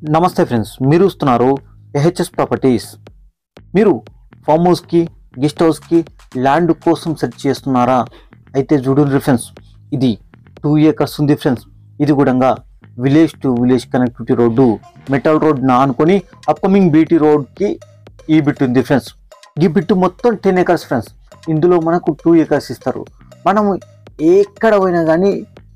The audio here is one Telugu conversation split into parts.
నమస్తే ఫ్రెండ్స్ మీరు చూస్తున్నారు ఎహెచ్ఎస్ ప్రాపర్టీస్ మీరు ఫామ్ హౌస్కి గెస్ట్ హౌస్కి ల్యాండ్ కోసం సెర్చ్ చేస్తున్నారా అయితే చూడండి ఫ్రెండ్స్ ఇది టూ ఏకర్స్ ఉంది ఫ్రెండ్స్ ఇది కూడా village to village connectivity road metal road నా అనుకొని అప్కమింగ్ బీటీ రోడ్కి ఈ బిట్ ఉంది ఫ్రెండ్స్ ఈ బిట్ మొత్తం టెన్ ఏకర్స్ ఫ్రెండ్స్ ఇందులో మనకు టూ ఏకర్స్ ఇస్తారు మనం ఎక్కడ పోయినా కానీ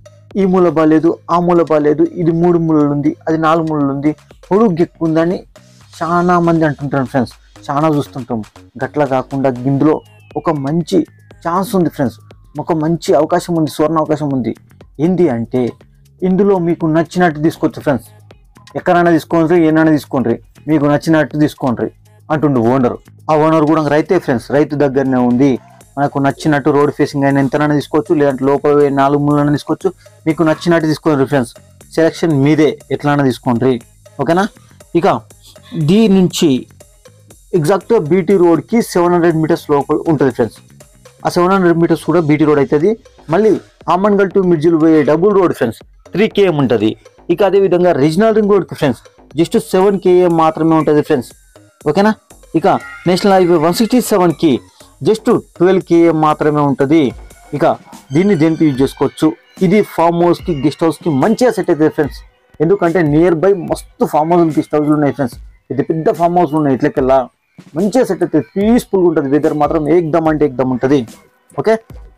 ఈ మూల బాగాలేదు ఆ మూల బాగాలేదు ఇది మూడు మూలలు ఉంది అది నాలుగు మూలలు ఉంది పొడుగు ఎక్కువ ఉందని చాలా మంది అంటుంటారు ఫ్రెండ్స్ చాలా చూస్తుంటాం గట్ల కాకుండా ఇందులో ఒక మంచి ఛాన్స్ ఉంది ఫ్రెండ్స్ ఒక మంచి అవకాశం ఉంది సువర్ణ అవకాశం ఉంది ఏంటి అంటే ఇందులో మీకు నచ్చినట్టు తీసుకోవచ్చు ఫ్రెండ్స్ ఎక్కడైనా తీసుకోండి ఏనైనా తీసుకోండి మీకు నచ్చినట్టు తీసుకోండి అంటుండు ఓనర్ ఆ ఓనర్ కూడా రైతే ఫ్రెండ్స్ రైతు దగ్గరనే ఉంది మనకు నచ్చినట్టు రోడ్ ఫేసింగ్ అయినా ఎంతనైనా తీసుకోవచ్చు లేదంటే లోపల పోయి నాలుగు మూలైనా తీసుకోవచ్చు మీకు నచ్చినట్టు తీసుకోండి ఫ్రెండ్స్ సెలక్షన్ మీదే ఎట్లైనా తీసుకోండి ఓకేనా ఇక దీని నుంచి ఎగ్జాక్ట్గా బీటీ రోడ్కి సెవెన్ హండ్రెడ్ మీటర్స్ లోపల ఉంటుంది ఫ్రెండ్స్ ఆ సెవెన్ హండ్రెడ్ మీటర్స్ కూడా బీటీ రోడ్ అవుతుంది మళ్ళీ ఆమన్గల్ టు మిర్జిల్ పోయే double road friends three KM ఉంటుంది ఇక అదేవిధంగా రీజనల్ రింగ్ రోడ్కి ఫ్రెండ్స్ జస్ట్ సెవెన్ కేఎం మాత్రమే ఉంటుంది ఫ్రెండ్స్ ఓకేనా ఇక నేషనల్ హైవే వన్ సిక్స్టీ సెవెన్కి జస్ట్ ట్వెల్వ్ కేఎం మాత్రమే ఉంటుంది ఇక దీన్ని దేనికి యూజ్ చేసుకోవచ్చు ఇది ఫామ్ హౌస్కి గెస్ట్ హౌస్కి మంచిగా సెట్ అవుతుంది ఫ్రెండ్స్ ఎందుకంటే నియర్ బై మస్తు ఫామ్ హౌస్ గెస్ట్ హౌస్లు ఉన్నాయి ఫ్రెండ్స్ పెద్ద పెద్ద ఫామ్ హౌస్లు ఉన్నాయి ఇట్లకెల్లా మంచిగా సెట్ అవుతుంది పీస్ఫుల్గా ఉంటుంది వెదర్ మాత్రం ఏకదమ్ అంటే ఏకదమ్ ఉంటుంది ఓకే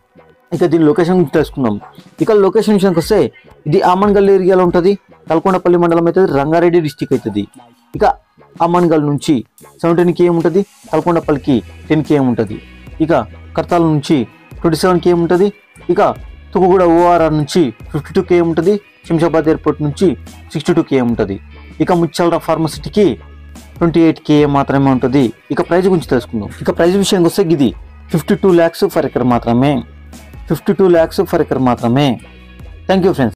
ఇక దీని లొకేషన్ గురించి తెలుసుకుందాం ఇక లొకేషన్ విషయానికి వస్తే ఇది ఆమన్గల్ ఏరియాలో ఉంటుంది తలకొండపల్లి మండలం అవుతుంది రంగారెడ్డి డిస్టిక్ అవుతుంది ఇక ఆమన్గల్ నుంచి సెవెంటీన్ కేఎం ఉంటుంది తలకొండపల్లికి టెన్ కేఎం ఉంటుంది ఇక కర్తాల నుంచి ట్వంటీ సెవెన్ కేఎం ఉంటుంది ఇక తుకుగూడ ఓఆర్ఆర్ నుంచి ఫిఫ్టీ టూ కేఎం ఉంటుంది శంషాబాద్ ఎయిర్పోర్ట్ నుంచి సిక్స్టీ టూ కేఎం ఉంటుంది ఇక ముచ్చాలరా ఫార్మసిటీకి ట్వంటీ ఎయిట్ కేఎం మాత్రమే ఉంటుంది ఇక ప్రైజ్ గురించి తెలుసుకుందాం ఇక ప్రైజ్ విషయానికి వస్తే ఇది fifty two lakhs for acre మాత్రమే fifty two lakhs for acre మాత్రమే థ్యాంక్ యూ ఫ్రెండ్స్